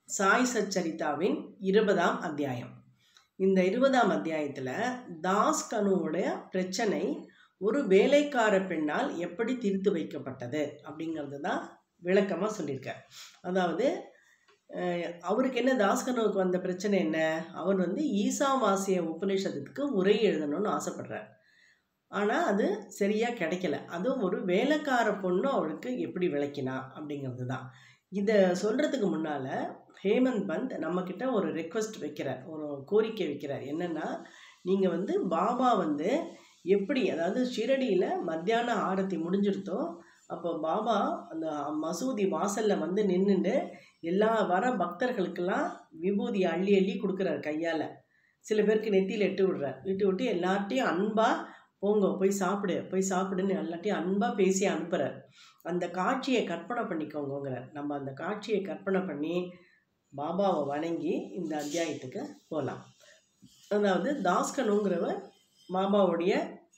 சாய் சச்சரிதாவின் இருபதாம் அத்தியாயம் இந்த இருபதாம் அத்தியாயத்தில் தாஸ் கனுவுடைய பிரச்சனை ஒரு வேலைக்கார பெண்ணால் எப்படி தீர்த்து வைக்கப்பட்டது அப்படிங்கிறது தான் விளக்கமாக சொல்லியிருக்கார் அதாவது அஹ், அவருக்கு என்ன தாஸ்கனுவுக்கு வந்த பிரச்சனை என்ன அவர் வந்து ஈசாவாசிய உபநிஷத்துக்கு உரை எழுதணும்னு ஆசைப்படுறார் ஆனால் அது சரியாக கிடைக்கல அதுவும் ஒரு வேலைக்கார பொண்ணு அவருக்கு எப்படி விளக்கினா அப்படிங்கிறது தான் இதை சொல்கிறதுக்கு முன்னால் ஹேமந்த் பந்த் நம்மக்கிட்ட ஒரு ரெக்வஸ்ட் வைக்கிறார் ஒரு கோரிக்கை வைக்கிறார் என்னென்னா நீங்கள் வந்து பாபா வந்து எப்படி அதாவது ஷிரடியில் மத்தியான ஆரத்தி முடிஞ்சிருத்தோ அப்போ பாபா அந்த மசூதி வாசலில் வந்து நின்றுட்டு எல்லா வர பக்தர்களுக்கெல்லாம் விபூதி அள்ளி அள்ளி கொடுக்குறாரு கையால் சில பேருக்கு நெத்தியில் எட்டு விடுறார் விட்டு விட்டு எல்லார்ட்டையும் அன்பாக போங்க போய் சாப்பிடு போய் சாப்பிடுன்னு எல்லாத்தையும் அன்பாக பேசி அனுப்புகிறார் அந்த காட்சியை கற்பனை பண்ணிக்கோங்கிறார் நம்ம அந்த காட்சியை கற்பனை பண்ணி பாபாவை வணங்கி இந்த அத்தியாயத்துக்கு போகலாம் அதாவது தாஸ்கனுங்கிறவர் பாபாவுடைய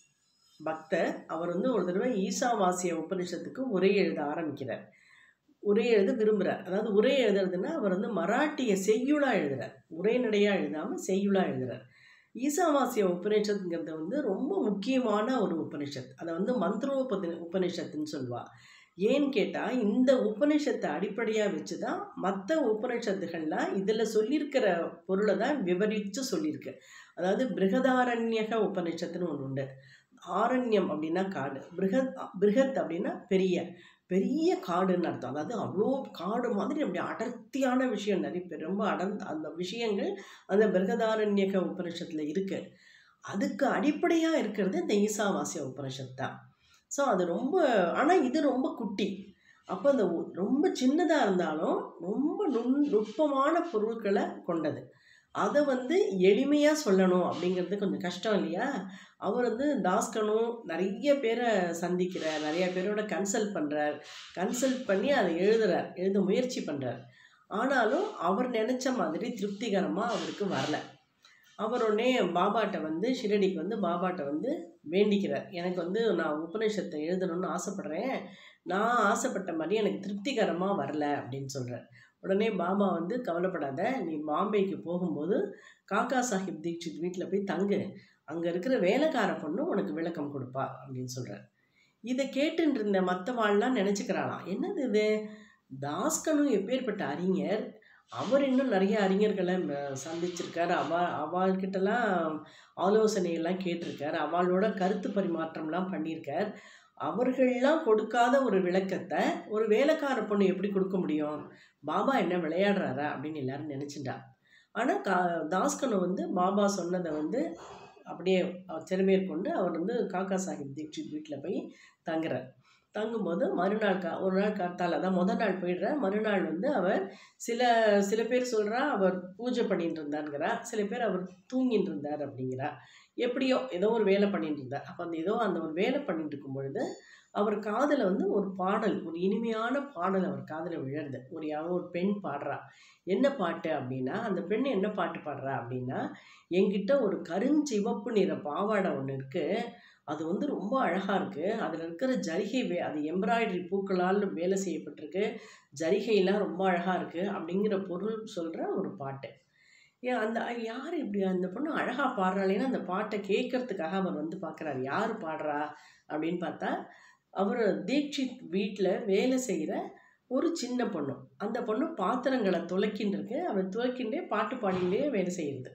பக்தர் அவர் வந்து ஒரு தடவை ஈசாவாசிய உபனிஷத்துக்கு உரை எழுத ஆரம்பிக்கிறார் உரை எழுத விரும்புகிறார் அதாவது உரை எழுதுறதுன்னா அவர் வந்து மராட்டிய செய்யுளாக எழுதுறார் உரைநடையாக எழுதாமல் செய்யுளாக எழுதுறார் ஈசாவாசிய உபநிஷத்துங்கிறது வந்து ரொம்ப முக்கியமான ஒரு உபனிஷத் அதை வந்து மந்திரோபதி உபனிஷத்துன்னு சொல்லுவா ஏன்னு கேட்டால் இந்த உபனிஷத்தை அடிப்படையாக வச்சு தான் மற்ற உபனிஷத்துகள்லாம் இதில் சொல்லியிருக்கிற பொருளை தான் விவரித்து சொல்லியிருக்கு அதாவது பிருகதாரண்யக உபனிஷத்துன்னு ஒன்று உண்டு ஆரண்யம் அப்படின்னா காடு பிருகத் பிருகத் அப்படின்னா பெரிய பெரிய காடுன்னு அர்த்தம் அதாவது அவ்வளோ காடு மாதிரி அப்படி அடர்த்தியான விஷயம் நிறைய பேர் ரொம்ப அடர்ந்த அந்த விஷயங்கள் அந்த பிருகதாரண்யக உபனிஷத்தில் இருக்கு அதுக்கு அடிப்படையாக இருக்கிறது இந்த ஈசாவாசிய உபனிஷத் தான் ஸோ அது ரொம்ப ஆனால் இது ரொம்ப குட்டி அப்போ அந்த ஒ- ரொம்ப சின்னதாக இருந்தாலும் ரொம்ப நுண் நுட்பமான பொருட்களை கொண்டது அதை வந்து எளிமையாக சொல்லணும் அப்படிங்கிறது கொஞ்சம் கஷ்டம் இல்லையா அவர் வந்து தாஸ்கனும் நிறைய பேரை சந்திக்கிறார் நிறைய பேரோட கன்சல்ட் பண்ணுறார் கன்சல்ட் பண்ணி அதை எழுதுறார் எழுத முயற்சி பண்ணுறார் ஆனாலும் அவர் நினச்ச மாதிரி திருப்திகரமாக அவருக்கு வரல அவர் உடனே பாபாட்ட வந்து ஷிரடிக்கு வந்து பாபாட்ட வந்து வேண்டிக்கிறார் எனக்கு வந்து நான் உபநிஷத்தை எழுதணும்னு ஆசைப்பட்றேன் நான் ஆசைப்பட்ட மாதிரி எனக்கு திருப்திகரமாக வரல அப்படின்னு சொல்கிறார் உடனே பாபா வந்து கவலைப்படாத நீ பாம்பேக்கு போகும்போது காக்கா சாஹிப் தீட்சித் வீட்டில் போய் தங்கு அங்கே இருக்கிற வேலைக்கார பொண்ணு உனக்கு விளக்கம் கொடுப்பா அப்படின்னு சொல்கிறார் இதை கேட்டுன்னு இருந்த மற்றவாள்லாம் நினச்சிக்கிறாளாம் என்னது இது தாஸ்கனும் எப்பேற்பட்ட அறிஞர் அவர் இன்னும் நிறைய அறிஞர்களை ம- சந்திச்சிருக்கார் அவ அவள்கிட்டலாம் ஆலோசனையெல்லாம் கேட்டிருக்கார் அவளோட கருத்து பரிமாற்றம்லாம் பண்ணியிருக்கார் அவர்கள்லாம் கொடுக்காத ஒரு விளக்கத்தை ஒரு வேலைக்கார பொண்ணு எப்படி கொடுக்க முடியும் பாபா என்ன விளையாடுறாரா அப்படின்னு எல்லாரும் நினச்சிட்டா ஆனால் கா தாஸ்கனு வந்து பாபா சொன்னதை வந்து அப்படியே செருமேற்கொண்டு அவர் வந்து காக்கா சாஹிப் தீட்சித் வீட்டில் போய் தங்குறார் தங்கும்போது மறுநாள் கா ஒரு நாள் காத்தால் அதான் முதல் நாள் போயிடுற மறுநாள் வந்து அவர் சில சில பேர் சொல்கிறா அவர் பூஜை பண்ணிட்டு இருந்தாருங்கிறா சில பேர் அவர் தூங்கிட்டு இருந்தார் அப்படிங்கிறா எப்படியோ ஏதோ ஒரு வேலை பண்ணிட்டு இருந்தார் அப்போ அந்த ஏதோ அந்த ஒரு வேலை பண்ணிட்டு இருக்கும் பொழுது அவர் காதில் வந்து ஒரு பாடல் ஒரு இனிமையான பாடல் அவர் காதில் விழருது ஒரு யாரோ ஒரு பெண் பாடுறா என்ன பாட்டு அப்படின்னா அந்த பெண் என்ன பாட்டு பாடுறா அப்படின்னா என்கிட்ட ஒரு கருஞ்சிவப்பு நிற பாவாடை ஒன்று இருக்குது அது வந்து ரொம்ப அழகாக இருக்குது அதில் இருக்கிற ஜரிகை வே அது எம்ப்ராய்டரி பூக்களால் வேலை செய்யப்பட்டிருக்கு ஜரிகையெல்லாம் ரொம்ப அழகாக இருக்குது அப்படிங்கிற பொருள் சொல்கிற ஒரு பாட்டு ஏன் அந்த யார் இப்படி அந்த பொண்ணு அழகாக பாடுறாளேன்னு அந்த பாட்டை கேட்கறதுக்காக அவர் வந்து பார்க்குறாரு யார் பாடுறா அப்படின்னு பார்த்தா அவர் தீட்சித் வீட்டில் வேலை செய்கிற ஒரு சின்ன பொண்ணு அந்த பொண்ணு பாத்திரங்களை துளைக்கின்னு இருக்கு அவர் துளைக்கின்றே பாட்டு பாடிண்டே வேலை செய்யுது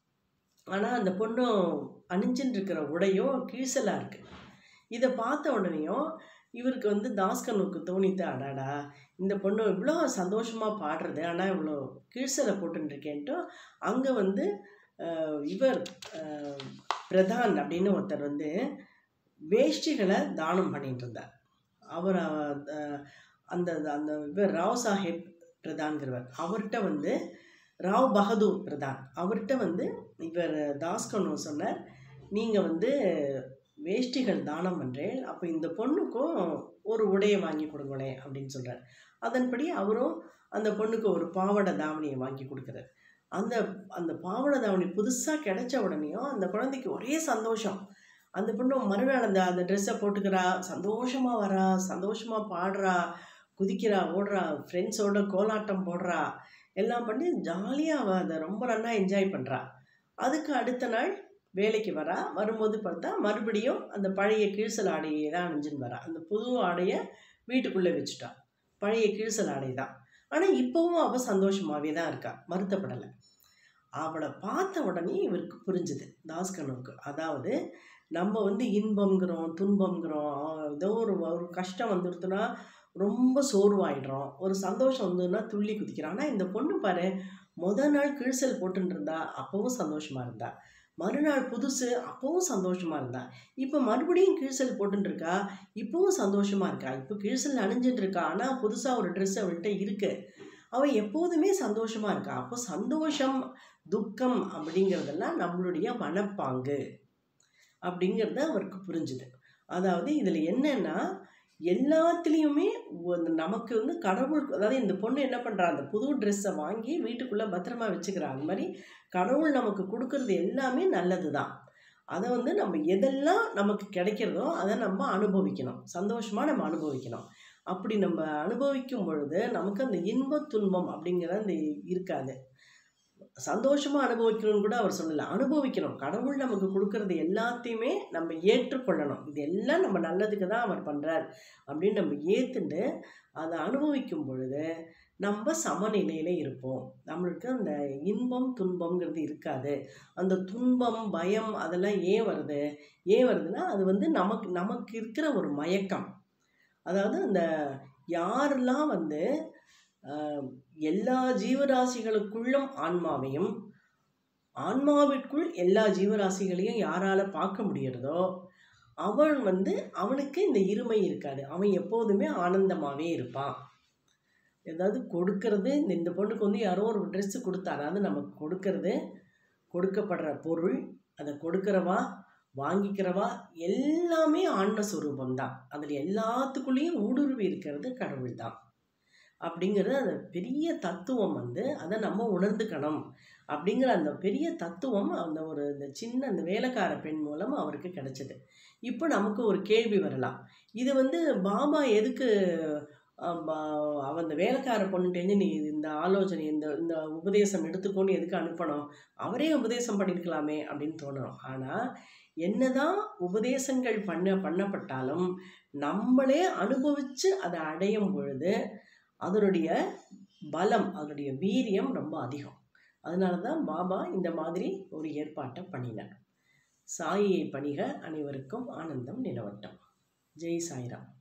ஆனால் அந்த பொண்ணும் அணிஞ்சுட்டு இருக்கிற உடையும் கீழ்சலாக இருக்குது இதை பார்த்த உடனேயும் இவருக்கு வந்து தாஸ்கனுக்கு தோணித்து அடாடா இந்த பொண்ணு இவ்வளோ சந்தோஷமாக பாடுறது ஆனால் இவ்வளோ கீழ்சலை போட்டுருக்கேன்ட்டு அங்கே வந்து அஹ், இவர் அஹ், பிரதான் அப்படின்னு ஒருத்தர் வந்து வேஷ்டிகளை தானம் பண்ணிட்டு இருந்தார் அவர் அஹ், அந்த அந்த இவர் ராவ் சாஹேப் பிரதான்கிறவர் அவர்கிட்ட வந்து ராவ் பகதூர் பிரதான் அவர்கிட்ட வந்து இவர் தாஸ்கனு சொன்னார் நீங்கள் வந்து வேஷ்டிகள் தானம் பண்ணுறேன் அப்போ இந்த பொண்ணுக்கும் ஒரு உடையை வாங்கி கொடுங்களேன் அப்படின்னு சொல்கிறார் அதன்படி அவரும் அந்த பொண்ணுக்கு ஒரு பாவாடை தாவணியை வாங்கி கொடுக்குறாரு அந்த அந்த பாவாடை தாவணி புதுசாக கிடைச்ச உடனேயும் அந்த குழந்தைக்கு ஒரே சந்தோஷம் அந்த பொண்ணு மறுநாள் அந்த அந்த ட்ரெஸ்ஸை போட்டுக்கிறா சந்தோஷமாக வரா சந்தோஷமாக பாடுறா குதிக்கிறா ஓடுறா ஃப்ரெண்ட்ஸோட கோலாட்டம் போடுறா எல்லாம் பண்ணி ஜாலியாக அவள் அதை ரொம்ப நல்லா என்ஜாய் பண்ணுறா அதுக்கு அடுத்த நாள் வேலைக்கு வரா வரும்போது பார்த்தா மறுபடியும் அந்த பழைய கிழிசல் ஆடையை தான் அணிஞ்சுன்னு வரா அந்த புது ஆடையை வீட்டுக்குள்ளே வச்சுட்டா பழைய கிழிசல் ஆடை தான் ஆனால் இப்போவும் அவள் சந்தோஷமாகவே தான் இருக்கா வருத்தப்படலை அவளை பார்த்த உடனே இவருக்கு புரிஞ்சுது தாஸ்கனுக்கு அதாவது நம்ம வந்து இன்பம்ங்கிறோம் துன்பம்ங்கிறோம் ஏதோ ஒரு ஒரு கஷ்டம் வந்துடுதுன்னா ரொம்ப சோர்வாயிடுறோம் ஒரு சந்தோஷம் வந்ததுன்னா துள்ளி குதிக்கிறோம் ஆனால் இந்த பொண்ணு பாரு முத நாள் கிழிசல் போட்டுன்னு இருந்தா அப்பவும் சந்தோஷமா இருந்தா மறுநாள் புதுசு அப்பவும் சந்தோஷமா இருந்தா இப்போ மறுபடியும் கிழிசல் போட்டுன்னு இருக்கா இப்பவும் சந்தோஷமா இருக்கா இப்போ கிழிசல் அணிஞ்சிட்டு இருக்கா ஆனால் புதுசாக ஒரு ட்ரெஸ் அவள்கிட்ட இருக்கு அவள் எப்போதுமே சந்தோஷமா இருக்கா அப்போ சந்தோஷம் துக்கம் அப்படிங்கிறதெல்லாம் நம்மளுடைய மனப்பாங்கு அப்படிங்கிறது அவருக்கு புரிஞ்சுது அதாவது இதில் என்னன்னா எல்லாத்துலேயுமே ஒரு- நமக்கு வந்து கடவுள் அதாவது இந்த பொண்ணு என்ன பண்ணுறா அந்த புது ட்ரெஸ்ஸை வாங்கி வீட்டுக்குள்ளே பத்திரமா வச்சுக்கிறா அந்த மாதிரி கடவுள் நமக்கு கொடுக்கறது எல்லாமே நல்லது தான் அதை வந்து நம்ம எதெல்லாம் நமக்கு கிடைக்கிறதோ அதை நம்ம அனுபவிக்கணும் சந்தோஷமாக நம்ம அனுபவிக்கணும் அப்படி நம்ம அனுபவிக்கும் பொழுது நமக்கு அந்த இன்ப துன்பம் அப்படிங்கிற அந்த இருக்காது சந்தோஷமாக அனுபவிக்கணும்னு கூட அவர் சொல்லலை அனுபவிக்கணும் கடவுள் நமக்கு கொடுக்கறது எல்லாத்தையுமே நம்ம ஏற்றுக்கொள்ளணும் இது எல்லாம் நம்ம நல்லதுக்கு தான் அவர் பண்ணுறார் அப்படின்னு நம்ம ஏற்றுண்டு அதை அனுபவிக்கும் பொழுது நம்ம சமநிலையில் இருப்போம் நம்மளுக்கு அந்த இன்பம் துன்பம்ங்கிறது இருக்காது அந்த துன்பம் பயம் அதெல்லாம் ஏன் வருது ஏன் வருதுன்னா அது வந்து நமக்கு நமக்கு இருக்கிற ஒரு மயக்கம் அதாவது அந்த யாரெல்லாம் வந்து ஆஹ், எல்லா ஜீவராசிகளுக்குள்ளும் ஆன்மாவையும் ஆன்மாவிற்குள் எல்லா ஜீவராசிகளையும் யாரால பார்க்க முடியறதோ அவன் வந்து அவனுக்கு இந்த இருமை இருக்காது அவன் எப்போதுமே ஆனந்தமாகவே இருப்பான் ஏதாவது கொடுக்கறது இந்த இந்த பொண்ணுக்கு வந்து யாரோ ஒரு ட்ரெஸ்ஸு கொடுத்தா அதாவது நமக்கு கொடுக்கறது கொடுக்கப்படுற பொருள் அதை கொடுக்கறவா வாங்கிக்கிறவா எல்லாமே ஆன்ம ஸ்வரூபம் தான் அதில் எல்லாத்துக்குள்ளேயும் ஊடுருவி இருக்கிறது கடவுள் தான் அப்படிங்கிறது அந்த பெரிய தத்துவம் வந்து அதை நம்ம உணர்ந்துக்கணும் அப்படிங்கிற அந்த பெரிய தத்துவம் அந்த ஒரு இந்த சின்ன அந்த வேலைக்கார பெண் மூலம் அவருக்கு கிடைச்சது இப்போ நமக்கு ஒரு கேள்வி வரலாம் இது வந்து பாபா எதுக்கு ஆஹ், பா- அவ அந்த வேலைக்கார பொண்ணுட்டேருந்து நீ இந்த ஆலோசனை இந்த இந்த உபதேசம் எடுத்துக்கோன்னு எதுக்கு அனுப்பணும் அவரே உபதேசம் பண்ணியிருக்கலாமே அப்படின்னு தோணும் ஆனால் என்னதான் உபதேசங்கள் பண்ண பண்ணப்பட்டாலும் நம்மளே அனுபவித்து அதை அடையும் பொழுது அதனுடைய பலம் அதனுடைய வீரியம் ரொம்ப அதிகம் அதனால தான் பாபா இந்த மாதிரி ஒரு ஏற்பாட்டை பண்ணினார் சாயியை பணிக அனைவருக்கும் ஆனந்தம் நிலவட்டம் ஜெய் சாய்ராம்